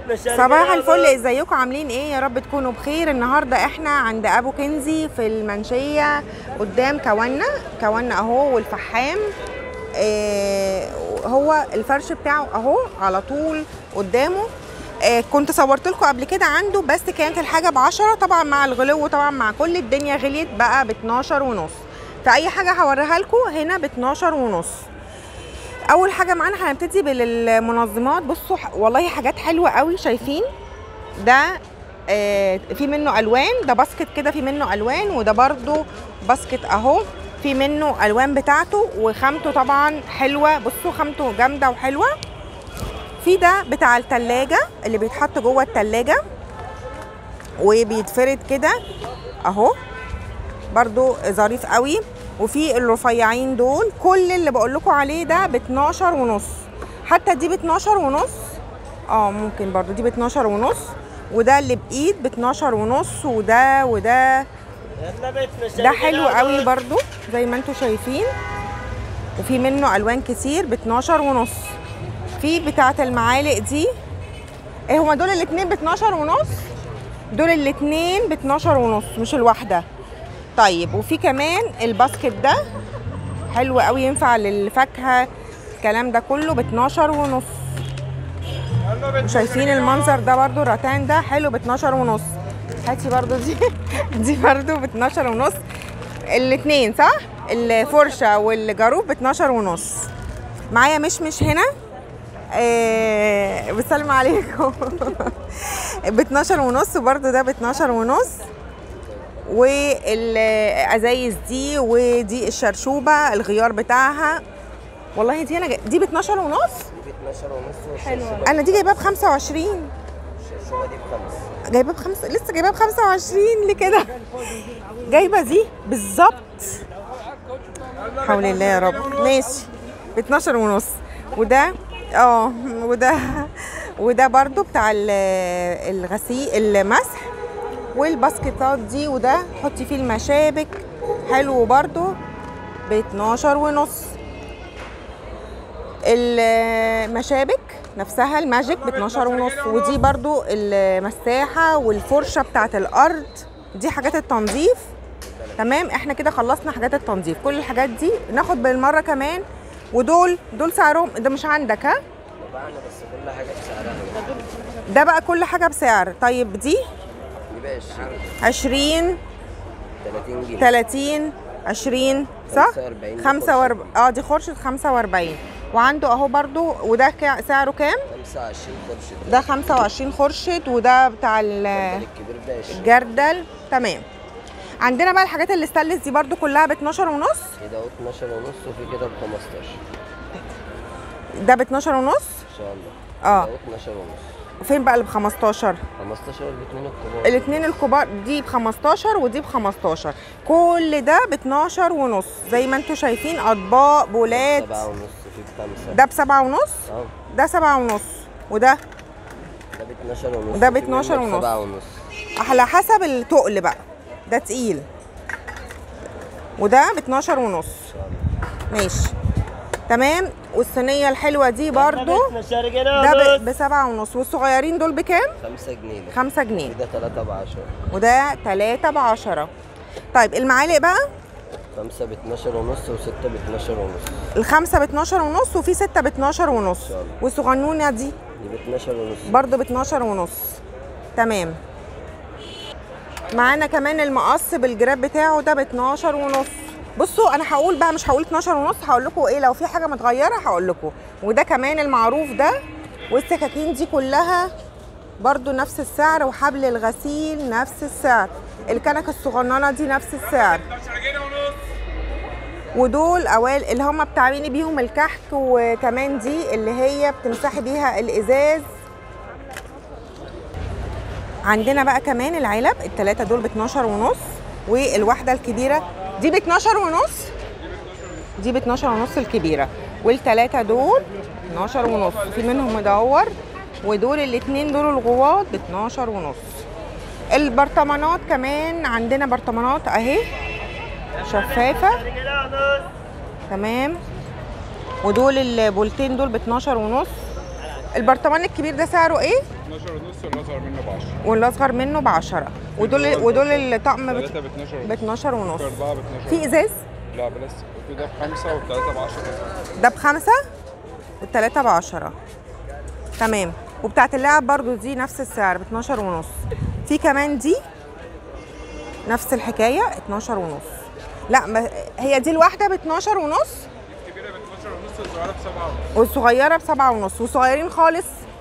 صباح الفل ازيكم عاملين ايه يا رب تكونوا بخير النهارده احنا عند ابو كنزي في المنشيه قدام كوانا كوانا اهو والفحام آه هو الفرش بتاعه اهو على طول قدامه آه كنت صورت لكم قبل كده عنده بس كانت الحاجه ب 10 طبعا مع الغلو طبعا مع كل الدنيا غليت بقى ب 12 ونص فاي حاجه هوريها لكم هنا ب 12 ونص اول حاجه معانا هنبتدي بالمنظمات بصوا ح- والله حاجات حلوه قوي شايفين ده آه في منه الوان ده باسكت كده في منه الوان وده برضو باسكت اهو في منه الوان بتاعته وخامته طبعا حلوه بصوا خامته جامده وحلوه في ده بتاع التلاجة اللي بيتحط جوه التلاجة وبيتفرد كده اهو برضو ظريف قوي وفي الرفيعين دول كل اللي بقول لكم عليه ده ب 12 ونص حتى دي ب 12 ونص اه ممكن برضو دي ب 12 ونص وده اللي بايد ب 12 ونص وده وده ده حلو قوي برضو زي ما انتم شايفين وفي منه الوان كتير ب 12 ونص في بتاعه المعالق دي ايه هما دول الاتنين ب 12 ونص دول الاتنين ب 12 ونص مش الواحده طيب وفي كمان الباسكت ده حلو قوي ينفع للفاكهه الكلام ده كله ب 12 ونص وشايفين المنظر ده برضو الرتان ده حلو ب 12 ونص هاتي برضو دي دي برضو ب 12 ونص الاتنين صح الفرشه والجاروب ب 12 ونص معايا مشمش هنا آه بسلم عليكم ب 12 ونص وبرضو ده ب 12 ونص والازايز دي ودي الشرشوبه الغيار بتاعها والله دي انا جا- دي ب 12 ونص دي ب 12 ونص حلوه انا دي جايباها ب 25 والشرشوبه دي بخمس جايباها بخمسة لسه جايباها ب 25 ليه كده جايبه دي بالظبط حول الله يا رب ماشي ب 12 ونص وده اه وده وده برضو بتاع ال- الغسيل المسح والباسكتات دي وده حطي فيه المشابك حلو برضو ب 12 ونص المشابك نفسها الماجيك ب 12 ونص ودي برضو المساحة والفرشة بتاعت الأرض دي حاجات التنظيف تمام احنا كده خلصنا حاجات التنظيف كل الحاجات دي ناخد بالمرة كمان ودول دول سعرهم ده مش عندك ها طبعا بس كل حاجه بسعرها ده بقى كل حاجة بسعر طيب دي دي ب 20 20 30 جنيه 30 20 صح 45 45 اه دي خرشة 45 وعنده اهو برضو وده كا- سعره كام 25 قرش ده 25 خرشت وده بتاع ال- الكبير ب 20 الجردل تمام عندنا بقى الحاجات اللي ستانلس دي برضو كلها ب 12 ونص كده اهو 12 ونص وفي كده ب 15 ده ب 12 ونص ان شاء الله اه كده اهو 12 ونص فين بقى اللي ب 15 15 الاثنين الكبار الاثنين الكبار دي ب 15 ودي ب 15 كل ده ب 12 ونص زي ما انتم شايفين اطباق بولات 7 ونص في بخمسة ده ب 7 ونص اه ده 7 ونص وده ده ب 12 ونص وده ب وفي 12 منه ب ونص. 7 ونص على حسب التقل بقى ده تقيل وده ب 12 ونص ان شاء الله ماشي تمام والصينيه الحلوه دي برضو ده ب 7 ونص والصغيرين دول بكام 5 جنيه ده 5 جنيه كده 3 ب 10 وده 3 ب 10 طيب المعالق بقى 5 ب 12 ونص و6 ب 12 ونص الخمسه ب 12 ونص وفي 6 ب 12 ونص إن شاء الله. والصغنونه دي دي ب 12 ونص برضو ب 12 ونص تمام معانا كمان المقص بالجراب بتاعه ده ب 12 ونص بصوا انا هقول بقى مش هقول 12 ونص هقول لكم ايه لو في حاجه متغيره هقول لكم وده كمان المعروف ده والسكاكين دي كلها برضو نفس السعر وحبل الغسيل نفس السعر الكنكه الصغننه دي نفس السعر ودول اوائل اللي هم بتعملي بيهم الكحك وكمان دي اللي هي بتمسحي بيها الازاز عندنا بقى كمان العلب الثلاثه دول ب 12 ونص والواحده الكبيره دي ب 12 ونص دي ب 12 ونص الكبيره والثلاثه دول 12 ونص في منهم مدور ودول الاثنين دول الغواط ب 12 ونص البرطمانات كمان عندنا برطمانات اهي شفافه تمام ودول البولتين دول ب 12 ونص البرطمان الكبير ده سعره ايه 12 ونص والاصغر منه ب 10 والاصغر منه ب 10 ودول ودول الطقم ب 3 ب 12 ب 12 ونص في 4 ب 12 في ازاز لا بلاستيك وفي ده بخمسة والتلاتة ب 10 ده بخمسة والتلاتة بعشرة تمام وبتاعت اللعب برضو دي نفس السعر ب 12 ونص في كمان دي نفس الحكاية 12 ونص لا ما هي دي الواحدة ب 12 ونص الكبيرة ب 12 ونص والصغيرة ب 7 ونص والصغيرة بسبعة ونص وصغيرين خالص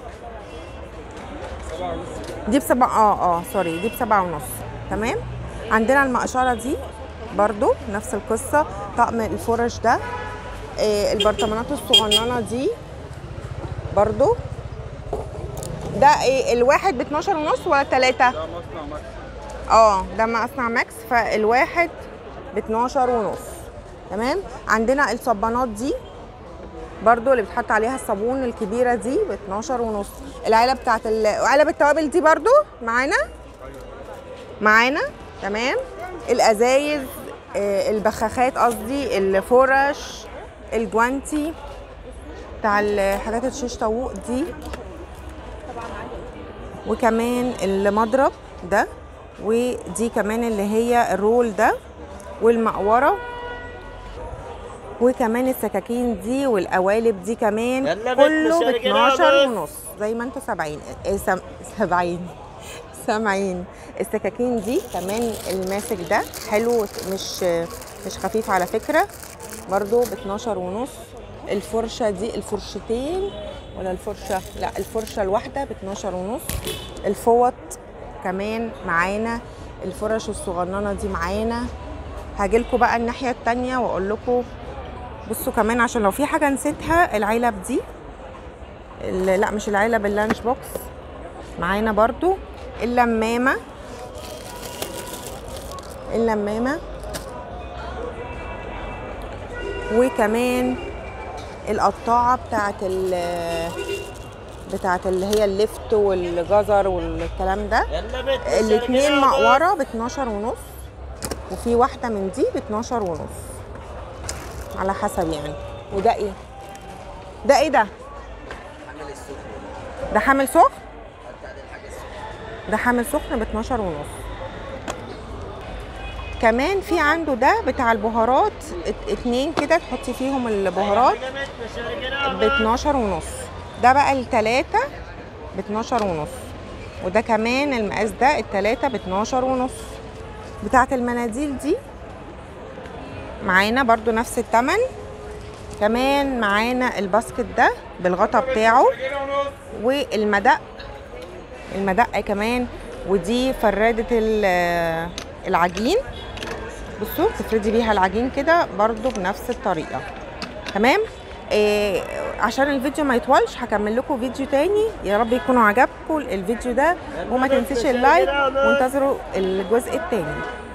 7 ونص دي بسبعة اه اه سوري دي بسبعة ونص تمام عندنا المقشرة دي برضو نفس القصة طقم الفرش ده آه البرطمانات الصغننة دي برضو ده ايه الواحد ب 12 ونص ولا تلاتة؟ ده مصنع مكس اه ده مصنع ماكس فالواحد ب 12 ونص تمام عندنا الصبانات دي برضو اللي بتحط عليها الصابون الكبيره دي ب 12 ونص العلب بتاعت ال- علب التوابل دي برضو معانا معانا تمام الازايز آه، البخاخات قصدي الفرش الجوانتي بتاع الحاجات الشيش طاووق دي وكمان المضرب ده ودي كمان اللي هي الرول ده والمقوره وكمان السكاكين دي والقوالب دي كمان يلا بيت كله ب مشاركين 12 بس. ونص زي ما انتوا سامعين إيه سم... سامعين سامعين السكاكين دي كمان الماسك ده حلو مش مش خفيف على فكره برضو ب 12 ونص الفرشه دي الفرشتين ولا الفرشه لا الفرشه الواحده ب 12 ونص الفوط كمان معانا الفرش الصغننه دي معانا هاجيلكوا بقى الناحيه التانية واقول لكم بصوا كمان عشان لو في حاجه نسيتها العلب دي ال- لا مش العلب اللانش بوكس معانا برضو اللمامه اللمامه وكمان القطاعه بتاعت ال بتاعت اللي هي اللفت والجزر والكلام ده يلا بيت الاتنين مقوره ب 12 ونص وفي واحده من دي ب 12 ونص على حسب يعني وده ايه ده ايه ده ده حامل سخن ده حامل سخن ب 12 ونص كمان في عنده ده بتاع البهارات ات- اتنين كده تحطي فيهم البهارات ب 12 ونص ده بقى التلاتة ب 12 ونص وده كمان المقاس ده التلاتة ب 12 ونص بتاعت المناديل دي معانا برضو نفس التمن كمان معانا الباسكت ده بالغطا بتاعه والمدق المدق كمان ودي فرادة ال- العجين بصوا تفردي بيها العجين كده برضو بنفس الطريقة تمام إيه عشان الفيديو ما يطولش هكمل لكم فيديو تاني يا رب يكونوا عجبكم الفيديو ده وما تنسيش اللايك وانتظروا الجزء التاني